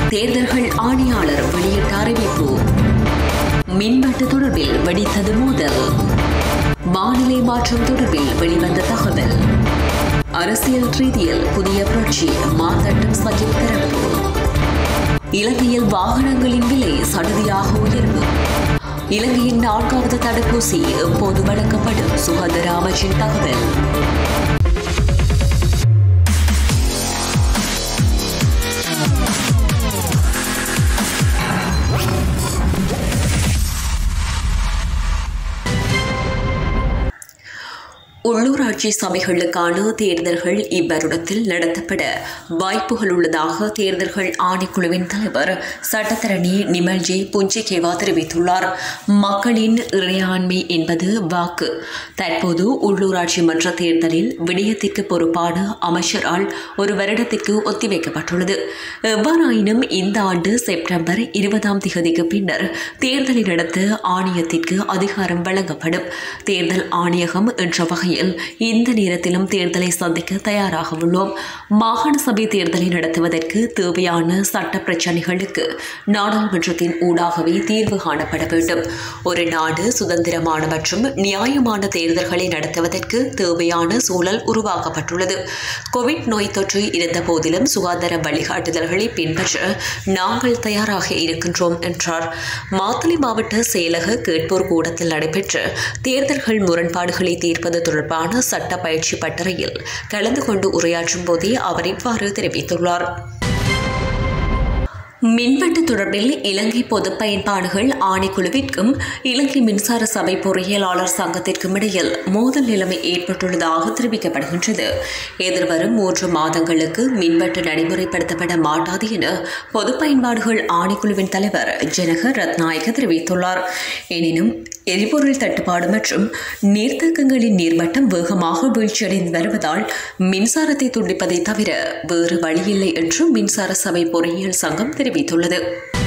தேர்தல்கள் ஆணையாளர் வெளியிட்ட அறிவிப்பு மின்வெட்டு தொடர்பில் வெடித்தது மோதல் வானிலை மாற்றம் தொடர்பில் வெளிவந்த தகவல் அரசியல் ரீதியில் புதிய புரட்சி மாத்தட்டம் சஜித் தரப்பு இலங்கையில் வாகனங்களின் விலை சடுதியாக உயர்வு இலங்கையின் நான்காவது தடுப்பூசி எப்போது வழங்கப்படும் சுகாதார அமைச்சின் தகவல் உள்ளூராட்சி சபைகளுக்கான தேர்தல்கள் இவ்வருடத்தில் நடத்தப்பட வாய்ப்புகள் உள்ளதாக தேர்தல்கள் ஆணைக்குழுவின் தலைவர் சட்டத்தரணி நிமல்ஜி புஞ்சிகேவா தெரிவித்துள்ளார் மக்களின் இறையாண்மை என்பது வாக்கு தற்போது உள்ளூராட்சி மன்ற தேர்தலில் விடயத்திற்கு பொறுப்பான அமைச்சரால் ஒரு வருடத்திற்கு ஒத்திவைக்கப்பட்டுள்ளது எவ்வாறாயினும் இந்த ஆண்டு செப்டம்பர் இருபதாம் தேதிக்கு பின்னர் தேர்தலை நடத்த ஆணையத்திற்கு அதிகாரம் வழங்கப்படும் தேர்தல் ஆணையகம் என்ற வகையில் இந்த நேரத்திலும் தேர்தலை சந்திக்க தயாராக உள்ளோம் மாகாண சபை தேர்தலை நடத்துவதற்கு தேவையான சட்ட பிரச்சினைகளுக்கு நாடாளுமன்றத்தின் ஊடாகவே தீர்வு காணப்பட வேண்டும் ஒரு நாடு சுதந்திரமான மற்றும் நியாயமான தேர்தல்களை நடத்துவதற்கு தேவையான சூழல் உருவாக்கப்பட்டுள்ளது கோவிட் நோய் தொற்று இருந்த போதிலும் சுகாதார வழிகாட்டுதல்களை பின்பற்ற நாங்கள் தயாராக இருக்கின்றோம் என்றார் மாத்தளை மாவட்ட செயலக கேட்போர் கூடத்தில் நடைபெற்ற தேர்தல்கள் முரண்பாடுகளை தீர்ப்பது தொடர்பான சட்ட பயிற்சி பட்டறையில் கலந்து கொண்டு உரையாற்றும் போதே அவர் இவ்வாறு தெரிவித்துள்ளார் மின்வெட்டு தொடர்பில் இலங்கை பொது பயன்பாடுகள் ஆணைக்குழுவிற்கும் இலங்கை மின்சார சபை பொறியியலாளர் சங்கத்திற்கும் இடையில் மோதல் நிலைமை ஏற்பட்டுள்ளதாக தெரிவிக்கப்படுகின்றது எதிர்வரும் மூன்று மாதங்களுக்கு மின்வெட்டு நடைமுறைப்படுத்தப்பட மாட்டாது என பொது பயன்பாடுகள் ஆணைக்குழுவின் தலைவர் ஜனக ரத்நாயக தெரிவித்துள்ளார் எனினும் எரிபொருள் தட்டுப்பாடு மற்றும் நீர்த்தேக்கங்களின் நீர்மட்டம் வேகமாக வீழ்ச்சியடைந்து வருவதால் மின்சாரத்தை துண்டிப்பதை தவிர வேறு வழியில்லை என்று மின்சார சபை பொறியியல் சங்கம் தெரிவித்துள்ளது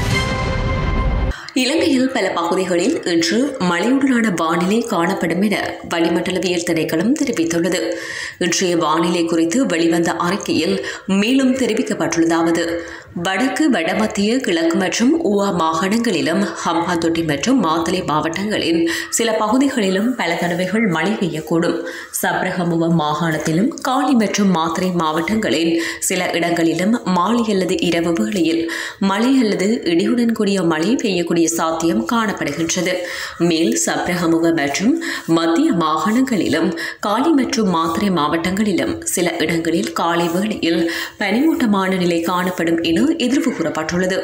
இலங்கையில் பல பகுதிகளில் இன்று மழையுடனான வானிலை காணப்படும் என வளிமண்டலவியல் திணைக்களம் தெரிவித்துள்ளது இன்றைய வானிலை குறித்து வெளிவந்த அறிக்கையில் மேலும் தெரிவிக்கப்பட்டுள்ளதாவது வடக்கு வடமத்திய கிழக்கு மற்றும் ஊவா மாகாணங்களிலும் ஹம்பாந்தொட்டி மற்றும் மாத்தளை மாவட்டங்களின் சில பகுதிகளிலும் பல தடவைகள் மழை பெய்யக்கூடும் சப்ரகமுவ மாகாணத்திலும் காலி மற்றும் மாத்தறை மாவட்டங்களின் சில இடங்களிலும் மாலை அல்லது இரவு வேளையில் மழை அல்லது இடியுடன் கூடிய மழை பெய்யக்கூடிய சாத்தியம் காணப்படுகின்றது மேல் சப்ரகமுவ மற்றும் மத்திய மாகாணங்களிலும் காலி மற்றும் மாத்தறை மாவட்டங்களிலும் சில இடங்களில் காலை வேளையில் பனிமூட்டமான நிலை காணப்படும் என எதிர்ப்பு கூறப்பட்டுள்ளது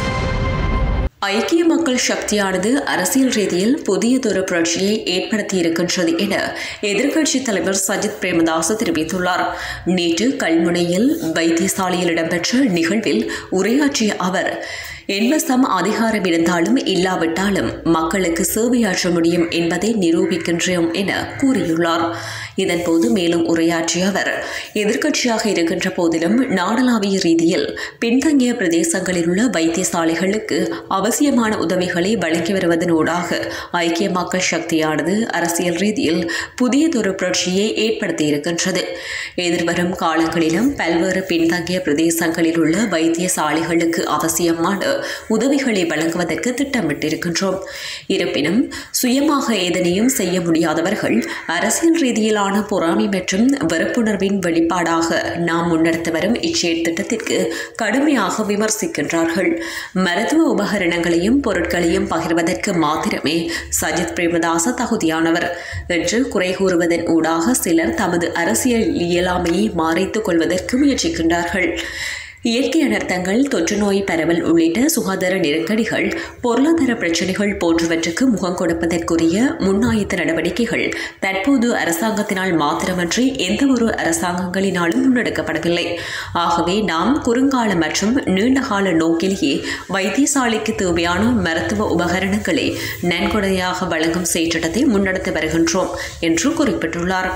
ஐக்கிய மக்கள் சக்தியானது அரசியல் ரீதியில் புதியதொரு புரட்சியை ஏற்படுத்தியிருக்கின்றது என எதிர்க்கட்சித் தலைவர் சஜித் பிரேமதாஸ் தெரிவித்துள்ளார் நேற்று கல்முனையில் வைத்தியசாலையில் இடம்பெற்ற நிகழ்வில் உரையாற்றிய அவர் என்வசம் அதிகாரம் இருந்தாலும் இல்லாவிட்டாலும் மக்களுக்கு சேவையாற்ற முடியும் என்பதை நிரூபிக்கின்றோம் என கூறியுள்ளார் இதன்போது மேலும் உரையாற்றிய அவர் எதிர்க்கட்சியாக இருக்கின்ற போதிலும் நாடளாவிய ரீதியில் பின்தங்கிய பிரதேசங்களில் உள்ள வைத்தியசாலைகளுக்கு அவசியமான உதவிகளை வழங்கி வருவதனூடாக ஐக்கிய மக்கள் சக்தியானது அரசியல் ரீதியில் புதியதொரு புரட்சியை ஏற்படுத்தியிருக்கின்றது எதிர்வரும் காலங்களிலும் பல்வேறு பின்தங்கிய பிரதேசங்களில் உள்ள வைத்தியசாலைகளுக்கு அவசியமான உதவிகளை வழங்குவதற்கு திட்டமிட்டிருக்கின்றோம் இருப்பினும் சுயமாக எதனையும் செய்ய முடியாதவர்கள் அரசியல் ரீதியிலான பொறாமை மற்றும் வெறுப்புணர்வின் வெளிப்பாடாக நாம் முன்னெடுத்து வரும் இச்செயல் திட்டத்திற்கு கடுமையாக விமர்சிக்கின்றார்கள் மருத்துவ உபகரணங்களையும் பொருட்களையும் பகிர்வதற்கு மாத்திரமே சஜித் பிரேமதாச தகுதியானவர் என்று குறை கூறுவதன் ஊடாக சிலர் தமது அரசியல் இயலாமையை மறைத்துக் கொள்வதற்கு முயற்சிக்கின்றார்கள் இயற்கை அனர்த்தங்கள் தொற்று நோய் பரவல் உள்ளிட்ட சுகாதார நெருக்கடிகள் பொருளாதார பிரச்சினைகள் போன்றவற்றுக்கு முகம் கொடுப்பதற்குரிய முன்னாயத்த நடவடிக்கைகள் தற்போது அரசாங்கத்தினால் மாத்திரமன்றி எந்தவொரு அரசாங்கங்களினாலும் முன்னெடுக்கப்படவில்லை ஆகவே நாம் குறுங்கால மற்றும் நீண்டகால நோக்கிலேயே வைத்தியசாலைக்கு தேவையான மருத்துவ உபகரணங்களை நன்கொடையாக வழங்கும் செயற்றிட்டத்தை முன்னெடுத்து வருகின்றோம் என்று குறிப்பிட்டுள்ளார்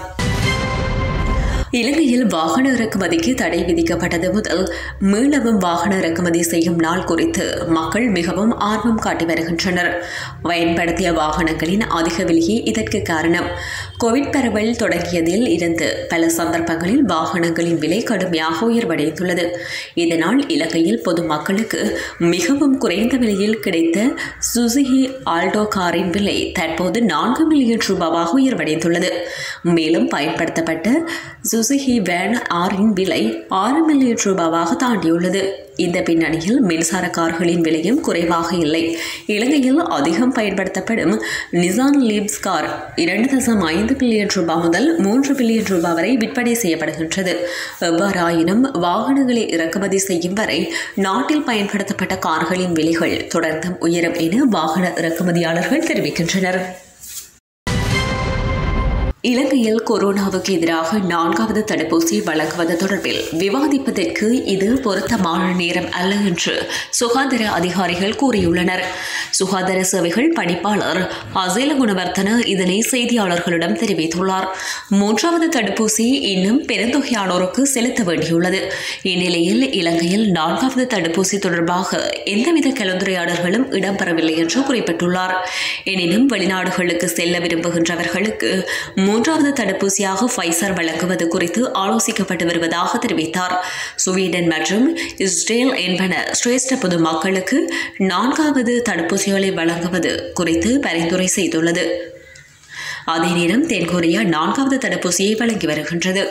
இலங்கையில் வாகன இறக்குமதிக்கு தடை விதிக்கப்பட்டது முதல் மீளவும் வாகன இறக்குமதி செய்யும் நாள் குறித்து மக்கள் மிகவும் ஆர்வம் காட்டி வருகின்றனர் பயன்படுத்திய வாகனங்களின் அதிக விலையே இதற்கு காரணம் கோவிட் பரவல் தொடங்கியதில் இருந்து பல சந்தர்ப்பங்களில் வாகனங்களின் விலை கடுமையாக உயர்வடைந்துள்ளது இதனால் இலங்கையில் பொதுமக்களுக்கு மிகவும் குறைந்த விலையில் கிடைத்த சுசுகி ஆல்டோ காரின் விலை தற்போது நான்கு மில்லியன் ரூபாவாக உயர்வடைந்துள்ளது மேலும் பயன்படுத்தப்பட்ட சுசுகி வேன் ஆரின் விலை ஆறு மில்லியன் ரூபாவாக தாண்டியுள்ளது இந்த பின்னணியில் மின்சார கார்களின் விலையும் குறைவாக இல்லை இலங்கையில் அதிகம் பயன்படுத்தப்படும் நிசான் லீப்ஸ் கார் இரண்டு தசம் ஐந்து பில்லியன் ரூபாய் முதல் மூன்று பில்லியன் ரூபாய் வரை விற்பனை செய்யப்படுகின்றது எவ்வாறாயினும் வாகனங்களை இறக்குமதி செய்யும் வரை நாட்டில் பயன்படுத்தப்பட்ட கார்களின் விலைகள் தொடர்ந்தும் உயரும் என வாகன இறக்குமதியாளர்கள் தெரிவிக்கின்றனர் இலங்கையில் கொரோனாவுக்கு எதிராக நான்காவது தடுப்பூசி வழங்குவது தொடர்பில் விவாதிப்பதற்கு இது பொருத்தமான நேரம் அல்ல என்று சுகாதார அதிகாரிகள் கூறியுள்ளனர் சுகாதார சேவைகள் பணிப்பாளர் அசேல குணவர்த்தன இதனை செய்தியாளர்களிடம் தெரிவித்துள்ளார் மூன்றாவது தடுப்பூசி இன்னும் பெருந்தொகையானோருக்கு செலுத்த வேண்டியுள்ளது இந்நிலையில் இலங்கையில் நான்காவது தடுப்பூசி தொடர்பாக எந்தவித கலந்துரையாடல்களும் இடம்பெறவில்லை என்று குறிப்பிட்டுள்ளார் எனினும் வெளிநாடுகளுக்கு செல்ல விரும்புகின்றவர்களுக்கு மூன்றாவது தடுப்பூசியாக ஃபைசர் வழங்குவது குறித்து ஆலோசிக்கப்பட்டு வருவதாக தெரிவித்தார் ஸ்வீடன் மற்றும் இஸ்ரேல் என்பன சிரேஷ்ட பொதுமக்களுக்கு நான்காவது தடுப்பூசிகளை வழங்குவது குறித்து பரிந்துரை செய்துள்ளது அதே நேரம் தென்கொரியா நான்காவது தடுப்பூசியை வழங்கி வருகின்றது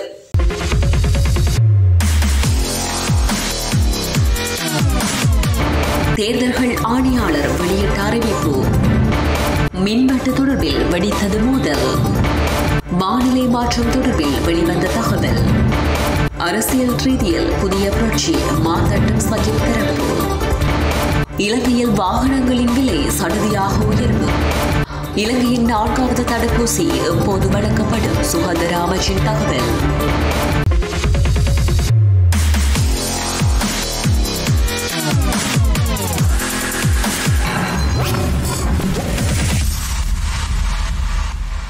தேர்தல்கள் ஆணையாளர் வெளியிட்ட அறிவிப்பு மின்வெட்டு தொடர்பில் வெடித்தது மோதல் வானிலை மாற்றம் தொடர்பில் வெளிவந்த தகவல் அரசியல் ரீதியில் புதிய புரட்சி மாத்தட்டம் சஜித் தரப்பு இலங்கையில் வாகனங்களின் விலை சடுதியாக உயர்வு இலங்கையின் நான்காவது தடுப்பூசி எப்போது வழங்கப்படும் சுகாதார அமைச்சின் தகவல்